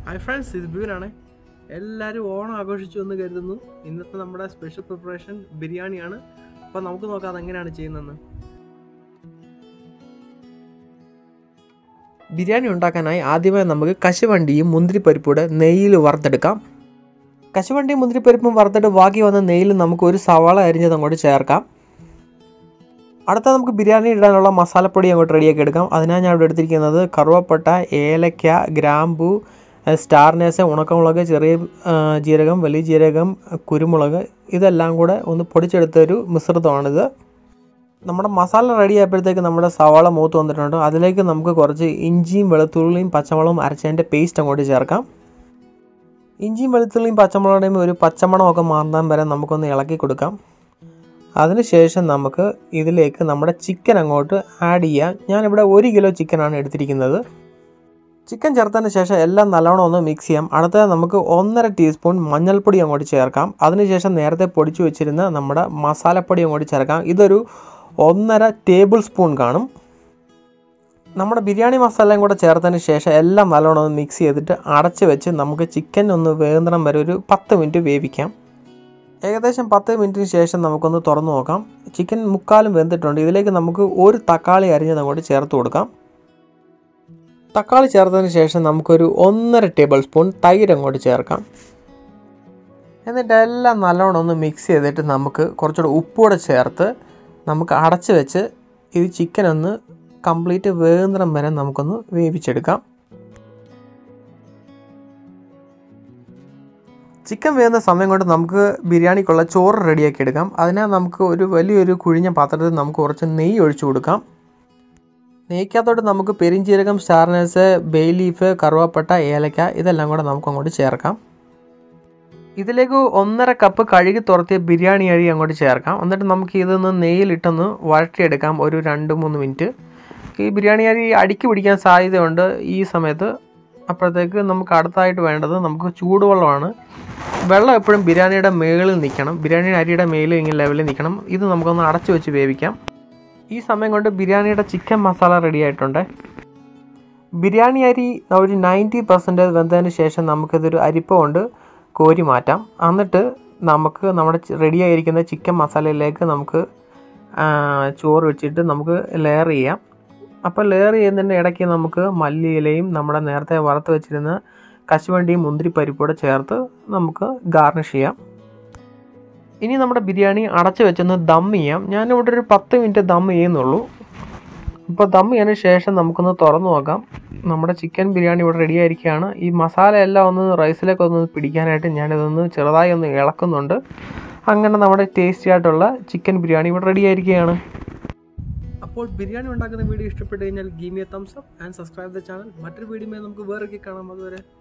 hi friends ഇത് ബിബിനാണ് എല്ലാവരും ഓണം ആഘോഷിച്ചു എന്ന് കരുതുന്നു ഇന്നത്തെ നമ്മുടെ സ്പെഷ്യൽ പ്രിപ്പറേഷൻ ബിരിയാണിയാണ് അപ്പോൾ നമുക്ക് നോക്കാം അതെങ്ങനെയാണ് ചെയ്യുന്നതെന്ന് ബിരിയാണി ഉണ്ടാക്കാനായി ആദ്യമായി നമുക്ക് കശുവണ്ടിയും മുന്തിരിപ്പരിപ്പൂടെ നെയ്യിൽ വറുത്തെടുക്കാം കശുവണ്ടിയും മുന്തിരിപ്പരിപ്പും വറുത്തിട്ട് ബാക്കി വന്ന നെയ്യിൽ നമുക്ക് ഒരു സവാള അരിഞ്ഞത് അങ്ങോട്ട് ചേർക്കാം അടുത്ത നമുക്ക് ബിരിയാണി ഇടാനുള്ള മസാലപ്പൊടി അങ്ങോട്ട് റെഡിയാക്കി എടുക്കാം അതിനാണ് ഞാൻ ഇവിടെ എടുത്തിരിക്കുന്നത് കറുവപ്പട്ട ഏലക്ക ഗ്രാമ്പു സ്റ്റാർനേസ് ഉണക്കമുളക് ചെറിയ ആ, ജീരകം വലിയ ജീരകം കുരുമുളക് ഇതെല്ലാം കൂടെ ഒന്ന് പൊടിച്ചെടുത്തൊരു മിശ്രിതമാണിത് നമ്മുടെ മസാല റെഡി ആയപ്പോഴത്തേക്ക് നമ്മുടെ സവാള മൂത്ത് വന്നിട്ടുണ്ട് അതിലേക്ക് നമുക്ക് കുറച്ച് ഇഞ്ചിയും വെളുത്തുള്ളിയും പച്ചമുളകും അരച്ചതിൻ്റെ പേസ്റ്റ് അങ്ങോട്ട് ചേർക്കാം ഇഞ്ചിയും വെളുത്തുള്ളിയും പച്ചമുളകുടെയും ഒരു പച്ചമണമൊക്കെ മാറാൻ വരെ നമുക്കൊന്ന് ഇളക്കി കൊടുക്കാം അതിനുശേഷം നമുക്ക് ഇതിലേക്ക് നമ്മുടെ ചിക്കൻ അങ്ങോട്ട് ആഡ് ചെയ്യാം ഞാനിവിടെ ഒരു കിലോ ചിക്കനാണ് എടുത്തിരിക്കുന്നത് ചിക്കൻ ചേർത്തതിന് ശേഷം എല്ലാം നല്ലോണം ഒന്ന് മിക്സ് ചെയ്യാം അടുത്തത് നമുക്ക് ഒന്നര ടീസ്പൂൺ മഞ്ഞൾപ്പൊടി അങ്ങോട്ട് ചേർക്കാം അതിനുശേഷം നേരത്തെ പൊടിച്ചു വെച്ചിരുന്ന നമ്മുടെ മസാലപ്പൊടി അങ്ങോട്ട് ചേർക്കാം ഇതൊരു ഒന്നര ടേബിൾ സ്പൂൺ കാണും നമ്മുടെ ബിരിയാണി മസാലയും കൂടെ ചേർത്തതിന് ശേഷം എല്ലാം നല്ലോണം ഒന്ന് മിക്സ് ചെയ്തിട്ട് അടച്ച് വെച്ച് നമുക്ക് ചിക്കൻ ഒന്ന് വേന്തണം വരെ ഒരു പത്ത് മിനിറ്റ് വേവിക്കാം ഏകദേശം പത്ത് മിനിറ്റിന് ശേഷം നമുക്കൊന്ന് തുറന്നു നോക്കാം ചിക്കൻ മുക്കാലും വെന്തിട്ടുണ്ട് ഇതിലേക്ക് നമുക്ക് ഒരു തക്കാളി അരിഞ്ഞത് അങ്ങോട്ട് ചേർത്ത് കൊടുക്കാം തക്കാളി ചേർത്തതിന് ശേഷം നമുക്കൊരു ഒന്നര ടേബിൾ സ്പൂൺ തൈര് അങ്ങോട്ട് ചേർക്കാം എന്നിട്ട് എല്ലാം നല്ലോണം ഒന്ന് മിക്സ് ചെയ്തിട്ട് നമുക്ക് കുറച്ചുകൂടെ ഉപ്പൂടെ ചേർത്ത് നമുക്ക് അടച്ച് വെച്ച് ഇത് ചിക്കൻ ഒന്ന് കംപ്ലീറ്റ് വേന്തരം വരെ നമുക്കൊന്ന് വേവിച്ചെടുക്കാം ചിക്കൻ വേകുന്ന സമയം കൊണ്ട് നമുക്ക് ബിരിയാണിക്കുള്ള ചോറ് റെഡിയാക്കി എടുക്കാം അതിനാൽ നമുക്ക് ഒരു വലിയൊരു കുഴിഞ്ഞ പാത്രത്തിൽ നമുക്ക് കുറച്ച് നെയ്യ് ഒഴിച്ചു കൊടുക്കാം നെയ്ക്കകത്തോട്ട് നമുക്ക് പെരിഞ്ചീരകം സ്റ്റാർനേഴ്സ് ബേ ലീഫ് കറുവാപ്പട്ട ഏലക്ക ഇതെല്ലാം കൂടെ നമുക്ക് അങ്ങോട്ട് ചേർക്കാം ഇതിലേക്ക് ഒന്നര കപ്പ് കഴുകി തുറത്തിയ ബിരിയാണി അരി അങ്ങോട്ട് ചേർക്കാം എന്നിട്ട് നമുക്ക് ഇതൊന്ന് നെയ്യിലിട്ടൊന്ന് വഴറ്റിയെടുക്കാം ഒരു രണ്ട് മൂന്ന് മിനിറ്റ് ഈ ബിരിയാണി അരി അടിക്ക് പിടിക്കാൻ സാധ്യതയുണ്ട് ഈ സമയത്ത് അപ്പോഴത്തേക്ക് നമുക്ക് അടുത്തായിട്ട് വേണ്ടത് നമുക്ക് ചൂടുവെള്ളമാണ് വെള്ളം എപ്പോഴും ബിരിയാണിയുടെ മേളിൽ നിൽക്കണം ബിരിയാണിയുടെ അരിയുടെ മേളിൽ ഇങ്ങനെ ലെവലിൽ നിൽക്കണം ഇത് നമുക്കൊന്ന് അടച്ചു വെച്ച് വേവിക്കാം ഈ സമയം കൊണ്ട് ബിരിയാണിയുടെ ചിക്കൻ മസാല റെഡി ആയിട്ടുണ്ട് ബിരിയാണി അരി ഒരു നയൻറ്റി പെർസെൻറ്റേജ് വെന്തതിന് ശേഷം നമുക്കിതൊരു അരിപ്പ കൊണ്ട് കോരി മാറ്റാം എന്നിട്ട് നമുക്ക് നമ്മുടെ റെഡി ആയിരിക്കുന്ന ചിക്കൻ മസാലയിലേക്ക് നമുക്ക് ആ, ചോറ് വെച്ചിട്ട് നമുക്ക് ലെയർ ചെയ്യാം അപ്പോൾ ലെയർ ചെയ്യുന്നതിൻ്റെ ഇടയ്ക്ക് നമുക്ക് മല്ലിയിലയും നമ്മുടെ നേരത്തെ വറുത്ത് വെച്ചിരുന്ന കശുവണ്ടിയും മുന്തിരിപ്പരിപ്പൂടെ ചേർത്ത് നമുക്ക് ഗാർണിഷ് ചെയ്യാം ഇനി നമ്മുടെ ബിരിയാണി അടച്ചു വെച്ചൊന്ന് ദം ചെയ്യാം ഞാനിവിടെ ഒരു പത്ത് മിനിറ്റ് ദം ചെയ്യുന്നുള്ളൂ ഇപ്പോൾ ദം ചെയ്തതിന് ശേഷം നമുക്കൊന്ന് തുറന്നു നോക്കാം നമ്മുടെ ചിക്കൻ ബിരിയാണി ഇവിടെ റെഡി ആയിരിക്കുകയാണ് ഈ മസാല എല്ലാം ഒന്ന് റൈസിലേക്ക് ഒന്ന് പിടിക്കാനായിട്ട് ഞാനിതൊന്ന് ചെറുതായി ഒന്ന് ഇളക്കുന്നുണ്ട് അങ്ങനെ നമ്മുടെ ടേസ്റ്റി ആയിട്ടുള്ള ചിക്കൻ ബിരിയാണി ഇവിടെ റെഡി ആയിരിക്കുകയാണ് അപ്പോൾ ബിരിയാണി ഉണ്ടാക്കുന്ന വീഡിയോ ഇഷ്ടപ്പെട്ട് കഴിഞ്ഞാൽ ഗീമിയ thumbs up and subscribe the channel മറ്റൊരു വീഡിയോ നമുക്ക് വേറെ കാണാം അതുവരെ